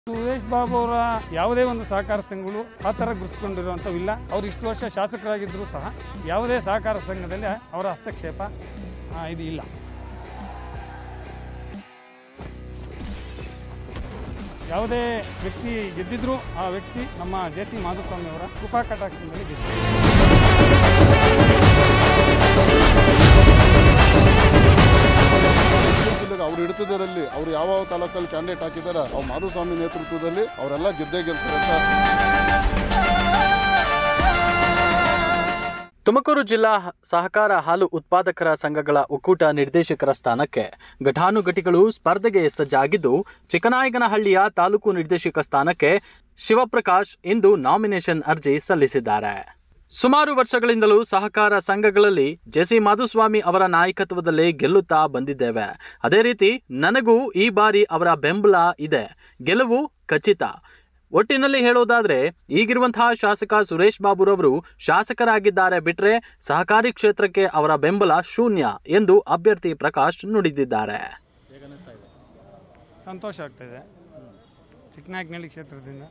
ಸುರೇಶ್ ಬಾಬು ಅವರ ಯಾವುದೇ ಒಂದು ಸಹಕಾರ ಸಂಘಗಳು ಆ ಥರ ಗುರುತಿಸ್ಕೊಂಡಿರುವಂಥವಿಲ್ಲ ಅವ್ರು ಇಷ್ಟು ವರ್ಷ ಶಾಸಕರಾಗಿದ್ದರೂ ಸಹ ಯಾವುದೇ ಸಹಕಾರ ಸಂಘದಲ್ಲಿ ಅವರ ಹಸ್ತಕ್ಷೇಪ ಆ, ಇದು ಇಲ್ಲ ಯಾವುದೇ ವ್ಯಕ್ತಿ ಗೆದ್ದಿದ್ರು ಆ ವ್ಯಕ್ತಿ ನಮ್ಮ ಜೆ ಸಿ ಮಾಧುಸ್ವಾಮಿ ಅವರ ಕೃಪಾ ಕಟಾಕ್ಷದಲ್ಲಿ ಗೆದ್ದರು ಜಿಲ್ಲೆಗೆ ಅವ್ರ ಹಿಡಿತದಲ್ಲಿ ಅವ್ರು ಯಾವ ಯಾವ ತಾಲೂಕಲ್ಲಿ ಕ್ಯಾಂಡಿಡೇಟ್ ಹಾಕಿದ್ದಾರೆ ಅವ್ರು ಮಾಧುಸ್ವಾಮಿ ನೇತೃತ್ವದಲ್ಲಿ ಅವರೆಲ್ಲ ಗೆದ್ದೇ ಗೆಲ್ತಾರೆ ಅಂತ ತುಮಕೂರು ಜಿಲ್ಲಾ ಹ- ಸಹಕಾರ ಹಾಲು ಉತ್ಪಾದಕರ ಸಂಘಗಳ ಒಕ್ಕೂಟ ನಿರ್ದೇಶಕರ ಸ್ಥಾನಕ್ಕೆ ಘಟಾನುಘಟಿಗಳು ಸ್ಪರ್ಧೆಗೆ ಸಜ್ಜಾಗಿದ್ದು ಚಿಕ್ಕನಾಯಕನಹಳ್ಳಿಯ ತಾಲೂಕು ನಿರ್ದೇಶಕ ಸ್ಥಾನಕ್ಕೆ ಶಿವಪ್ರಕಾಶ್ ಇಂದು ನಾಮಿನೇಷನ್ ಅರ್ಜಿ ಸಲ್ಲಿಸಿದ್ದಾರೆ ಸುಮಾರು ವರ್ಷಗಳಿಂದಲೂ ಸಹಕಾರ ಸಂಘಗಳಲ್ಲಿ ಜೆಸಿ ಮಾಧುಸ್ವಾಮಿ ಅವರ ನಾಯಕತ್ವದಲ್ಲೇ ಗೆಲ್ಲುತ್ತಾ ಬಂದಿದ್ದೇವೆ ಅದೇ ರೀತಿ ನನಗೂ ಈ ಬಾರಿ ಅವರ ಬೆಂಬಲ ಇದೆ ಗೆಲುವು ಖಚಿತ ಒಟ್ಟಿನಲ್ಲಿ ಹೇಳೋದಾದ್ರೆ ಈಗಿರುವಂತಹ ಶಾಸಕ ಸುರೇಶ್ ಬಾಬುರವರು ಶಾಸಕರಾಗಿದ್ದಾರೆ ಬಿಟ್ರೆ ಸಹಕಾರಿ ಕ್ಷೇತ್ರಕ್ಕೆ ಅವರ ಬೆಂಬಲ ಶೂನ್ಯ ಎಂದು ಅಭ್ಯರ್ಥಿ ಪ್ರಕಾಶ್ ನುಡಿದಿದ್ದಾರೆ ಸಂತೋಷ ಆಗ್ತಾಯಿದೆ ಚಿಕ್ಕನಾಯಕನಹಳ್ಳಿ ಕ್ಷೇತ್ರದಿಂದ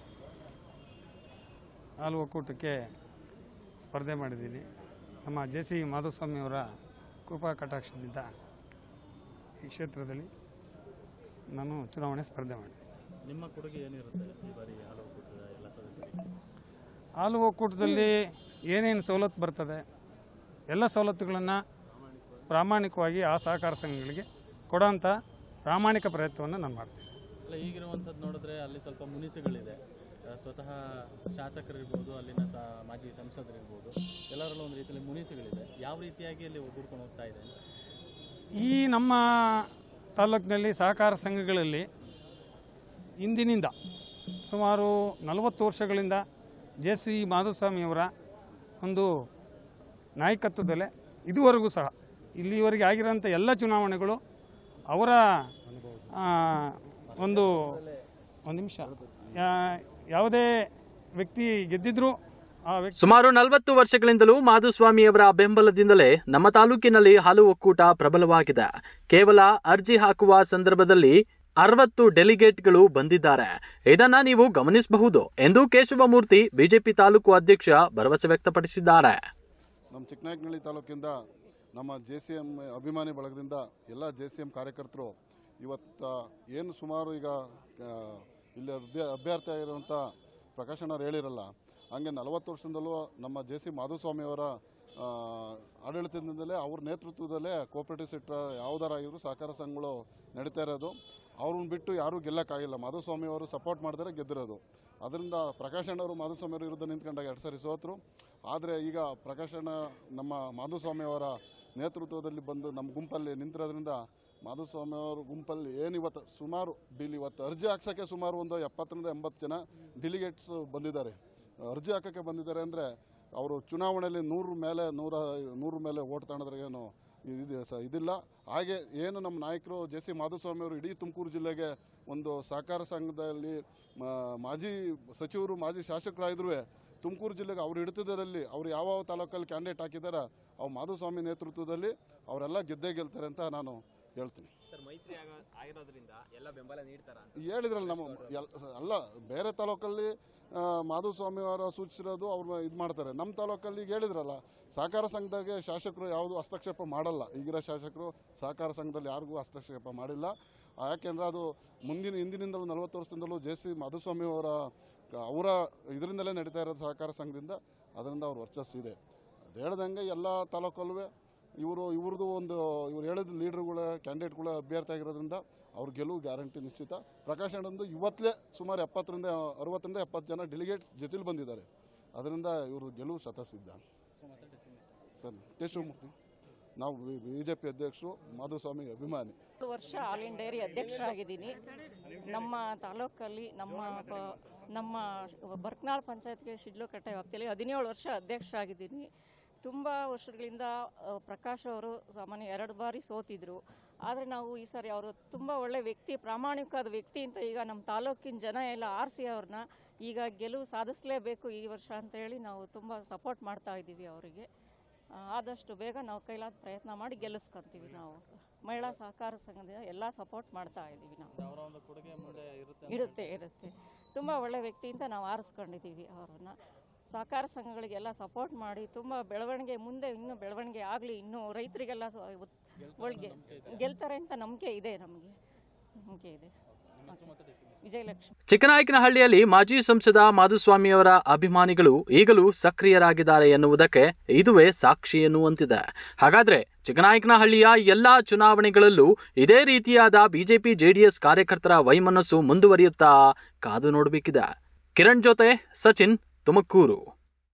ಹಾಲು ಒಕ್ಕೂಟಕ್ಕೆ ಸ್ಪರ್ಧೆ ಮಾಡಿದ್ದೀನಿ ನಮ್ಮ ಜೆ ಸಿ ಮಾಧುಸ್ವಾಮಿ ಅವರ ಕೃಪಾ ಕಟಾಕ್ಷದಿಂದ ಈ ಕ್ಷೇತ್ರದಲ್ಲಿ ನಾನು ಚುನಾವಣೆ ಸ್ಪರ್ಧೆ ಮಾಡಿದೆ ನಿಮ್ಮ ಕೊಡುಗೆ ಏನಿರುತ್ತೆ ಈ ಬಾರಿ ಹಾಲು ಒಕ್ಕೂಟದ ಎಲ್ಲ ಸದಸ್ಯರಿಗೆ ಹಾಲು ಒಕ್ಕೂಟದಲ್ಲಿ ಏನೇನು ಸವಲತ್ತು ಬರ್ತದೆ ಎಲ್ಲ ಸವಲತ್ತುಗಳನ್ನು ಪ್ರಾಮಾಣಿಕವಾಗಿ ಆ ಸಹಕಾರ ಸಂಘಗಳಿಗೆ ಕೊಡೋಂಥ ಪ್ರಾಮಾಣಿಕ ಪ್ರಯತ್ನವನ್ನು ನಾನು ಮಾಡ್ತೀನಿ ಅಲ್ಲ ಈಗಿರುವಂಥದ್ದು ನೋಡಿದ್ರೆ ಅಲ್ಲಿ ಸ್ವಲ್ಪ ಮುನಿಸುಗಳಿದೆ ಆ, ಸ್ವತಃ ಶಾಸಕರಿರ್ಬೋದು ಅಲ್ಲಿನ ಸ ಮಾಜಿ ಸಂಸದರಿರ್ಬೋದು ಎಲ್ಲರಲ್ಲೂ ಒಂದು ರೀತಿಯಲ್ಲಿ ಮುನಿಸುಗಳಿದೆ ಯಾವ ರೀತಿಯಾಗಿ ಅಲ್ಲಿ ಒಗ್ಗೂಡ್ಕೊಂಡು ಹೋಗ್ತಾ ಇದೆ ಈ ನಮ್ಮ ತಾಲೂಕಿನಲ್ಲಿ ಸಹಕಾರ ಸಂಘಗಳಲ್ಲಿ ಇಂದಿನಿಂದ ಸುಮಾರು ನಲವತ್ತು ವರ್ಷಗಳಿಂದ ಜೆ ಸಿ ಮಾಧುಸ್ವಾಮಿಯವರ ಒಂದು ನಾಯಕತ್ವದಲ್ಲೇ ಇದುವರೆಗೂ ಸಹ ಇಲ್ಲಿವರೆಗೆ ಆಗಿರೋಂಥ ಎಲ್ಲ ಚುನಾವಣೆಗಳು ಅವರ ಆ, ಒಂದು ಒಂದು ನಿಮಿಷ ಯಾ- ಯಾವುದೇ ವ್ಯಕ್ತಿ ಗೆದ್ದಿದ್ರು ಆ ವ್ಯಕ್ತಿ ಸುಮಾರು ನಲವತ್ತು ವರ್ಷಗಳಿಂದಲೂ ಮಾಧುಸ್ವಾಮಿಯವರ ಬೆಂಬಲದಿಂದಲೇ ನಮ್ಮ ತಾಲೂಕಿನಲ್ಲಿ ಹಾಲು ಒಕ್ಕೂಟ ಪ್ರಬಲವಾಗಿದೆ ಕೇವಲ ಅರ್ಜಿ ಹಾಕುವ ಸಂದರ್ಭದಲ್ಲಿ ಅರವತ್ತು ಡೆಲಿಗೇಟ್ಗಳು ಬಂದಿದ್ದಾರೆ ಇದನ್ನ ನೀವು ಗಮನಿಸಬಹುದು ಎಂದು ಕೇಶವಮೂರ್ತಿ ಬಿಜೆಪಿ ತಾಲೂಕು ಅಧ್ಯಕ್ಷ ಭರವಸೆ ವ್ಯಕ್ತಪಡಿಸಿದ್ದಾರೆ ನಮ್ಮ ಚಿಕ್ಕನಾಯಕನಹಳ್ಳಿ ತಾಲೂಕಿಂದ ನಮ್ಮ ಜೆ ಸಿ ಎಮ್ ಅಭಿಮಾನಿ ಬಳಗದಿಂದ ಎಲ್ಲ ಜೆ ಸಿ ಎಮ್ ಕಾರ್ಯಕರ್ತರು ಇವತ್ತು ಏನು ಸುಮಾರು ಈಗ ಆ, ಇಲ್ಲಿ ಅಭ್ಯ ಅಭ್ಯರ್ಥಿ ಆಗಿರುವಂಥ ಪ್ರಕಾಶಣ್ಣವ್ರು ಹೇಳಿರಲ್ಲ ಹಂಗೆ ನಲವತ್ತು ವರ್ಷದಿಂದಲೂ ನಮ್ಮ ಜೆ ಸಿ ಮಾಧುಸ್ವಾಮಿಯವರ ಆ, ಆಡಳಿತದಿಂದಲೇ ಅವ್ರ ನೇತೃತ್ವದಲ್ಲೇ ಕೋಆಪರೇಟಿವ್ ಸೆಕ್ಟರ್ ಯಾವುದಾರಾಗಿದ್ರು ಸಹಕಾರ ಸಂಘಗಳು ನಡೀತಾ ಇರೋದು ಅವ್ರನ್ನ ಬಿಟ್ಟು ಯಾರೂ ಗೆಲ್ಲಕ್ಕಾಗಿಲ್ಲ ಮಾಧುಸ್ವಾಮಿ ಅವರು ಸಪೋರ್ಟ್ ಮಾಡಿದರೆ ಗೆದ್ದಿರೋದು ಅದರಿಂದ ಪ್ರಕಾಶ್ ಅಣ್ಣವರು ಮಾಧುಸ್ವಾಮಿ ಅವರ ವಿರುದ್ಧ ನಿಂತ್ಕೊಂಡಾಗ ಎರಡು ಸಾರಿ ಸೋತರು ಆದರೆ ಈಗ ಪ್ರಕಾಶ್ ಅಣ್ಣ ನಮ್ಮ ಮಾಧುಸ್ವಾಮಿ ಅವರ ನೇತೃತ್ವದಲ್ಲಿ ಬಂದು ನಮ್ಮ ಗುಂಪಲ್ಲಿ ನಿಂತಿರೋದ್ರಿಂದ ಮಾಧುಸ್ವಾಮಿ ಅವರ ಗುಂಪಲ್ಲಿ ಏನು ಇವತ್ತು ಸುಮಾರು ಡಿಲ್ ಇವತ್ತು ಅರ್ಜಿ ಹಾಕ್ಸೋಕ್ಕೆ ಸುಮಾರು ಒಂದು ಎಪ್ಪತ್ತರಿಂದ ಎಂಬತ್ತು ಜನ ಡಿಲಿಗೇಟ್ಸ್ ಬಂದಿದ್ದಾರೆ ಅರ್ಜಿ ಹಾಕೋಕ್ಕೆ ಬಂದಿದ್ದಾರೆ ಅಂದರೆ ಅವರು ಚುನಾವಣೆಯಲ್ಲಿ ನೂರು ಮೇಲೆ ನೂರ ನೂರು ಮೇಲೆ ಓಟ್ ತಗೊಂಡ್ರೆ ಏನು ಇದು ಸ- ಇದಿಲ್ಲ ಹಾಗೆ ಏನು ನಮ್ಮ ನಾಯಕರು ಜೆ ಸಿ ಮಾಧುಸ್ವಾಮಿ ಅವರು ಇಡೀ ತುಮಕೂರು ಜಿಲ್ಲೆಗೆ ಒಂದು ಸಹಕಾರ ಸಂಘದಲ್ಲಿ ಮಾ- ಮಾಜಿ ಸಚಿವರು ಮಾಜಿ ಶಾಸಕರಾಗಿದ್ರು ತುಮಕೂರು ಜಿಲ್ಲೆಗೆ ಅವ್ರ ಹಿಡಿತದಲ್ಲಿ ಅವ್ರು ಯಾವ ಯಾವ ತಾಲೂಕಲ್ಲಿ ಕ್ಯಾಂಡಿಡೇಟ್ ಹಾಕಿದ್ದಾರೆ ಅವ್ರು ಮಾಧುಸ್ವಾಮಿ ನೇತೃತ್ವದಲ್ಲಿ ಅವರೆಲ್ಲ ಗೆದ್ದೇ ಗೆಲ್ತಾರೆ ಅಂತ ನಾನು ಹೇಳ್ತೀನಿ ಸರ್ ಮೈತ್ರಿ ಆಗ- ಆಗಿರೋದ್ರಿಂದ ಎಲ್ಲ ಬೆಂಬಲ ನೀಡ್ತಾರ ಹೇಳಿದ್ರಲ್ಲ ನಮ್ಮ ಎಲ್- ಅಲ್ಲ ಬೇರೆ ತಾಲೂಕಲ್ಲಿ ಆ, ಮಾಧುಸ್ವಾಮಿ ಅವರ ಸೂಚಿಸಿರೋದು ಅವ್ರು ಇದು ಮಾಡ್ತಾರೆ ನಮ್ಮ ತಾಲೂಕಲ್ಲಿ ಈಗ ಹೇಳಿದ್ರಲ್ಲ ಸಹಕಾರ ಸಂಘದಾಗೆ ಶಾಸಕರು ಯಾವುದು ಹಸ್ತಕ್ಷೇಪ ಮಾಡಲ್ಲ ಈಗಿರೋ ಶಾಸಕರು ಸಹಕಾರ ಸಂಘದಲ್ಲಿ ಯಾರಿಗೂ ಹಸ್ತಕ್ಷೇಪ ಮಾಡಿಲ್ಲ ಆ, ಯಾಕೆಂದ್ರೆ ಅದು ಮುಂದಿನ ಹಿಂದಿನಿಂದಲೂ ನಲವತ್ತು ವರ್ಷದಿಂದಲೂ ಜೆ ಸಿ ಮಾಧುಸ್ವಾಮಿ ಅವರ ಅವರ ಇದರಿಂದಲೇ ನಡೀತಾ ಇರೋದು ಸಹಕಾರ ಸಂಘದಿಂದ ಅದರಿಂದ ಅವ್ರ ವರ್ಚಸ್ಸು ಇದೆ ಅದು ಹೇಳ್ದಂಗೆ ಎಲ್ಲ ತಾಲೂಕಲ್ಲೂ ಇವರು ಇವ್ರದ್ದು ಒಂದು ಇವ್ರು ಹೇಳಿದ ಲೀಡರ್ಗಳ ಕ್ಯಾಂಡಿಡೇಟ್ಗಳ ಅಭ್ಯರ್ಥಿ ಆಗಿರೋದ್ರಿಂದ ಅವ್ರ ಗೆಲುವು ಗ್ಯಾರಂಟಿ ನಿಶ್ಚಿತ ಪ್ರಕಾಶ್ ಅಣ್ಣಂದು ಇವತ್ತಲೇ ಸುಮಾರು ಎಪ್ಪತ್ತರಿಂದ ಅರವತ್ತರಿಂದ ಎಪ್ಪತ್ತು ಜನ ಡೆಲಿಗೇಟ್ಸ್ ಜೊತೆಲಿ ಬಂದಿದ್ದಾರೆ ಅದರಿಂದ ಇವರು ಗೆಲುವು ಶತಸಿದ್ಧ ಸರ್ ಕೆ ಶಿವಮೂರ್ತಿ ನಾವು ಬಿ ಜೆ ಪಿ ಅಧ್ಯಕ್ಷರು ಮಾಧುಸ್ವಾಮಿ ಅಭಿಮಾನಿ ಎರಡು ವರ್ಷ ಆಲ್ ಇಂಡ್ ಡೈರಿ ಅಧ್ಯಕ್ಷರಾಗಿದ್ದೀನಿ ನಮ್ಮ ತಾಲೂಕಲ್ಲಿ ನಮ್ಮ ಪ- ನಮ್ಮ ಬರ್ಕನಾಳ್ ಪಂಚಾಯತ್ಗೆ ಶಿಡ್ಲುಕಟ್ಟೆ ವ್ಯಾಪ್ತಿಯಲ್ಲಿ ಹದಿನೇಳು ವರ್ಷ ಅಧ್ಯಕ್ಷರಾಗಿದ್ದೀನಿ ತುಂಬ ವರ್ಷಗಳಿಂದ ಆ, ಪ್ರಕಾಶ್ ಅವರು ಸಾಮಾನ್ಯ ಎರಡು ಬಾರಿ ಸೋತಿದ್ರು ಆದರೆ ನಾವು ಈ ಸಾರಿ ಅವರು ತುಂಬ ಒಳ್ಳೆ ವ್ಯಕ್ತಿ ಪ್ರಾಮಾಣಿಕವಾದ ವ್ಯಕ್ತಿ ಅಂತ ಈಗ ನಮ್ಮ ತಾಲೂಕಿನ ಜನ ಎಲ್ಲ ಆರಿಸಿ ಅವ್ರನ್ನ ಈಗ ಗೆಲುವು ಸಾಧಿಸಲೇಬೇಕು ಈ ವರ್ಷ ಅಂತ ಹೇಳಿ ನಾವು ತುಂಬ ಸಪೋರ್ಟ್ ಮಾಡ್ತಾ ಇದ್ದೀವಿ ಅವರಿಗೆ ಆ, ಆದಷ್ಟು ಬೇಗ ನಾವು ಕೈಲಾದ ಪ್ರಯತ್ನ ಮಾಡಿ ಗೆಲ್ಲಿಸ್ಕೊಂತೀವಿ ನಾವು ಮಹಿಳಾ ಸಹಕಾರ ಸಂಘದಿಂದ ಎಲ್ಲ ಸಪೋರ್ಟ್ ಮಾಡ್ತಾ ಇದ್ದೀವಿ ನಾವು ಅವರ ಒಂದು ಕೊಡುಗೆ ಮುಂದೆ ಇರುತ್ತೆ ಅಂತ ಇರುತ್ತೆ ಇರುತ್ತೆ ತುಂಬ ಒಳ್ಳೆ ವ್ಯಕ್ತಿ ಅಂತ ನಾವು ಆರಿಸ್ಕೊಂಡಿದ್ದೀವಿ ಅವರನ್ನು ಸಹಕಾರ ಸಂಘಗಳಿಗೆಲ್ಲ ಸಪೋರ್ಟ್ ಮಾಡಿ ತುಂಬ ಬೆಳವಣಿಗೆ ಮುಂದೆ ಇನ್ನೂ ಬೆಳವಣಿಗೆ ಆಗಲಿ ಇನ್ನೂ ರೈತರಿಗೆಲ್ಲ ಸ- ಉತ್- ಒಳ್ಗೆ ಗೆಲ್ತಾರೆ ಅಂತ ನಂಬಿಕೆ ಇದೆ ನಮಗೆ ನಂಬಿಕೆ ಇದೆ ವಿಜಯಲಕ್ಷ್ಮಿ ಚಿಕ್ಕನಾಯಕನಹಳ್ಳಿಯಲ್ಲಿ ಮಾಜಿ ಸಂಸದ ಮಾಧುಸ್ವಾಮಿಯವರ ಅಭಿಮಾನಿಗಳು ಈಗಲೂ ಸಕ್ರಿಯರಾಗಿದ್ದಾರೆ ಎನ್ನುವುದಕ್ಕೆ ಇದುವೇ ಸಾಕ್ಷಿ ಎನ್ನುವಂತಿದೆ ಹಾಗಾದ್ರೆ ಚಿಕ್ಕನಾಯಕನಹಳ್ಳಿಯ ಎಲ್ಲಾ ಚುನಾವಣೆಗಳಲ್ಲೂ ಇದೇ ರೀತಿಯಾದ ಬಿಜೆಪಿ ಜೆಡಿಎಸ್ ಕಾರ್ಯಕರ್ತರ ವೈಮನಸ್ಸು ಮುಂದುವರಿಯುತ್ತಾ ಕಾದು ನೋಡಬೇಕಿದೆ ಕಿರಣ್ ಜೊತೆ ಸಚಿನ್ ತುಮಕೂರು